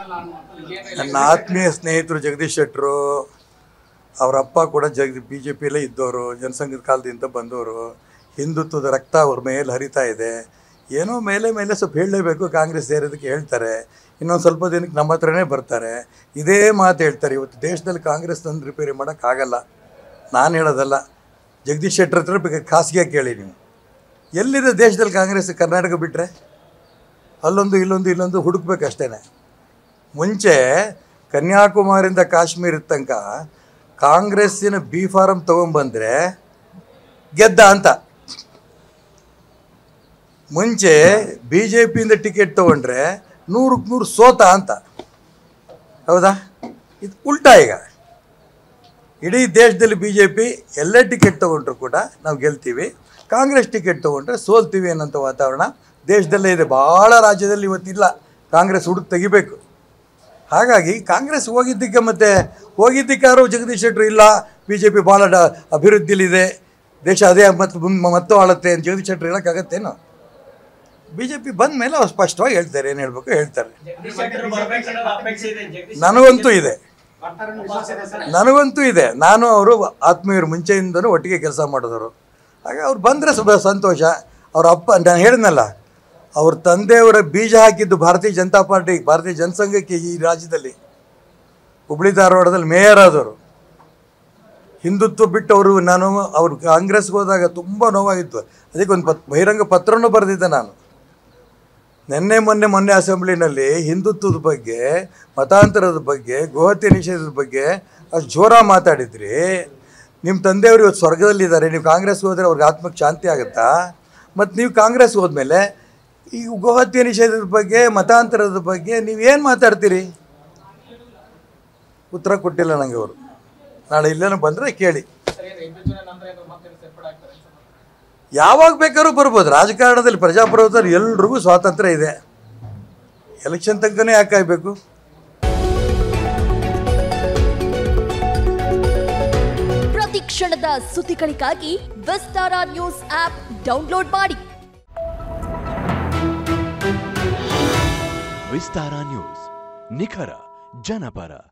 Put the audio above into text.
ಕಾಣಲ್ಲ ಅನ್ನುವಂಥದ್ದು ನನ್ನ ಆತ್ಮೀಯ ಸ್ನೇಹಿತರು ಜಗದೀಶ್ ಶೆಟ್ಟರು ಅವರ ಅಪ್ಪ ಕೂಡ ಜಗ್ ಬಿ ಜೆ ಪಿಯಲ್ಲೇ ಇದ್ದವರು ಜನಸಂಘದ ಕಾಲದಿಂದ ಬಂದವರು ಹಿಂದುತ್ವದ ರಕ್ತ ಅವ್ರ ಮೇಲೆ ಹರಿತಾ ಇದೆ ಏನೋ ಮೇಲೆ ಮೇಲೆ ಸ್ವಲ್ಪ ಹೇಳಲೇಬೇಕು ಕಾಂಗ್ರೆಸ್ ಸೇರೋದಕ್ಕೆ ಹೇಳ್ತಾರೆ ಇನ್ನೊಂದು ಸ್ವಲ್ಪ ದಿನಕ್ಕೆ ನಮ್ಮ ಹತ್ರನೇ ಬರ್ತಾರೆ ಇದೇ ಮಾತು ಹೇಳ್ತಾರೆ ಇವತ್ತು ದೇಶದಲ್ಲಿ ಕಾಂಗ್ರೆಸ್ ತಂದು ರಿಪೇರಿ ಮಾಡೋಕ್ಕಾಗಲ್ಲ ನಾನು ಹೇಳೋದಲ್ಲ ಜಗದೀಶ್ ಶೆಟ್ಟರ್ ಹತ್ರ ಬೇಕಾದ್ರೆ ಖಾಸಗಿಯಾಗಿ ಕೇಳಿ ನೀವು ಎಲ್ಲಿದೆ ದೇಶದಲ್ಲಿ ಕಾಂಗ್ರೆಸ್ ಕರ್ನಾಟಕ ಬಿಟ್ಟರೆ ಅಲ್ಲೊಂದು ಇಲ್ಲೊಂದು ಇಲ್ಲೊಂದು ಹುಡುಕ್ಬೇಕು ಅಷ್ಟೇ ಮುಂಚೆ ಕನ್ಯಾಕುಮಾರಿಯಿಂದ ಕಾಶ್ಮೀರದ ತನಕ ಕಾಂಗ್ರೆಸ್ಸಿನ ಬಿ ಫಾರಮ್ ತೊಗೊಂಬಂದರೆ ಗೆದ್ದ ಅಂತ ಮುಂಚೆ ಬಿ ಜೆ ಪಿಯಿಂದ ಟಿಕೆಟ್ ತೊಗೊಂಡ್ರೆ ನೂರಕ್ಕೆ ನೂರು ಸೋತ ಅಂತ ಹೌದಾ ಇದು ಉಲ್ಟಾ ಈಗ ಇಡೀ ದೇಶದಲ್ಲಿ ಬಿ ಜೆ ಪಿ ಎಲ್ಲೇ ಟಿಕೆಟ್ ತೊಗೊಂಡ್ರು ಕೂಡ ನಾವು ಗೆಲ್ತೀವಿ ಕಾಂಗ್ರೆಸ್ ಟಿಕೆಟ್ ತೊಗೊಂಡ್ರೆ ಸೋಲ್ತೀವಿ ಅನ್ನೋಂಥ ವಾತಾವರಣ ದೇಶದಲ್ಲೇ ಇದೆ ಭಾಳ ರಾಜ್ಯದಲ್ಲಿ ಇವತ್ತಿಲ್ಲ ಕಾಂಗ್ರೆಸ್ ಹುಡುಕ್ ತೆಗಿಬೇಕು ಹಾಗಾಗಿ ಕಾಂಗ್ರೆಸ್ ಹೋಗಿದ್ದಕ್ಕೆ ಮತ್ತೆ ಹೋಗಿದ್ದಕ್ಕಾರು ಜಗದೀಶ್ ಶೆಟ್ಟರು ಇಲ್ಲ ಬಿ ಜೆ ಪಿ ಭಾಳ ಡ ಅಭಿವೃದ್ಧಿಲಿದೆ ದೇಶ ಅದೇ ಮತ್ತು ಮುಂದೆ ಮತ್ತು ಆಳುತ್ತೆ ಅಂತ ಜಗದೀಶ್ ಶೆಟ್ಟರು ಹೇಳೋಕ್ಕಾಗತ್ತೇನೋ ಬಿ ಜೆ ಪಿ ಬಂದ ಮೇಲೆ ಅವ್ರು ಸ್ಪಷ್ಟವಾಗಿ ಹೇಳ್ತಾರೆ ಏನು ಹೇಳಬೇಕು ಹೇಳ್ತಾರೆ ಜಗದೀಶ್ ಶೆಟ್ಟರ್ ಬರ್ಬೇಕನ್ನೋದು ಅಪೇಕ್ಷೆ ಇದೆ ಜಗದೀಶ್ ನನಗಂತೂ ಇದೆ ಬರ್ತಾರೆ ಅನ್ನೋ ವಿಶ್ವಾಸ ಇದೆ ಸರ್ ನನಗಂತೂ ಇದೆ ನಾನು ಅವರು ಆತ್ಮೀಯರು ಮುಂಚೆಯಿಂದನೂ ಒಟ್ಟಿಗೆ ಕೆಲಸ ಮಾಡಿದವರು ಹಾಗೆ ಅವ್ರು ಬಂದರೆ ಸ್ವಲ್ಪ ಸಂತೋಷ ಅವ್ರ ಅಪ್ಪ ನಾನು ಹೇಳಿದ್ನಲ್ಲ ಅವ್ರ ತಂದೆಯವರ ಬೀಜ ಹಾಕಿದ್ದು ಭಾರತೀಯ ಜನತಾ ಪಾರ್ಟಿ ಭಾರತೀಯ ಜನಸಂಘಕ್ಕೆ ಈ ರಾಜ್ಯದಲ್ಲಿ ಹುಬ್ಳಿ ಧಾರವಾಡದಲ್ಲಿ ಮೇಯರ್ ಆದವರು ಹಿಂದುತ್ವ ಬಿಟ್ಟು ಅವರು ನಾನು ಅವ್ರು ಕಾಂಗ್ರೆಸ್ಗೆ ಹೋದಾಗ ತುಂಬ ನೋವಾಗಿತ್ತು ಅದಕ್ಕೆ ಒಂದು ಪತ್ ಬಹಿರಂಗ ಪತ್ರನೂ ಬರೆದಿದ್ದೆ ನಾನು ನಿನ್ನೆ ಮೊನ್ನೆ ಮೊನ್ನೆ ಅಸೆಂಬ್ಲಿನಲ್ಲಿ ಹಿಂದುತ್ವದ ಬಗ್ಗೆ ಮತಾಂತರದ ಬಗ್ಗೆ ಗೋಹತ್ಯೆ ನಿಷೇಧದ ಬಗ್ಗೆ ಅಷ್ಟು ಜೋರ ಮಾತಾಡಿದ್ರಿ ನಿಮ್ಮ ತಂದೆಯವರು ಇವತ್ತು ಸ್ವರ್ಗದಲ್ಲಿದ್ದಾರೆ ನೀವು ಕಾಂಗ್ರೆಸ್ಗೆ ಹೋದರೆ ಅವ್ರಿಗೆ ಆತ್ಮಕ್ಕೆ ಶಾಂತಿ ಆಗುತ್ತಾ ಮತ್ತು ನೀವು ಕಾಂಗ್ರೆಸ್ಗೆ ಹೋದ್ಮೇಲೆ ಈ ಗೋಹತ್ಯೆ ನಿಷೇಧದ ಬಗ್ಗೆ ಮತಾಂತರದ ಬಗ್ಗೆ ನೀವೇನು ಮಾತಾಡ್ತೀರಿ ಉತ್ತರ ಕೊಟ್ಟಿಲ್ಲ ನನಗೆ ಅವರು ನಾಳೆ ಇಲ್ಲೇನೋ ಬಂದರೆ ಕೇಳಿ ಸರ್ ಏನು ವಿಭಜನೆ ನಂತರ ಏನು ಮತ್ತೆ ಸೇರ್ಪಡೆ ಆಗ್ತಾರೆ ಸರ್ ಯಾವಾಗ ಬೇಕಾದ್ರೂ ಬರ್ಬೋದು ರಾಜಕಾರಣದಲ್ಲಿ ಪ್ರಜಾಪ್ರಭುತ್ವ ಎಲ್ರಿಗೂ ಸ್ವಾತಂತ್ರ್ಯ ಇದೆ ಎಲೆಕ್ಷನ್ ತನಕನೇ ಯಾಕೆ ಕಾಯ್ಬೇಕು ಪ್ರತಿ ಕ್ಷಣದ ಸುದ್ದಿಗಳಿಗಾಗಿ ವಿಸ್ತಾರ ನ್ಯೂಸ್ ಆಪ್ ಡೌನ್ಲೋಡ್ ಮಾಡಿ ವಿಸ್ತಾರ ನ್ಯೂಸ್ ನಿಖರ ಜನಪರ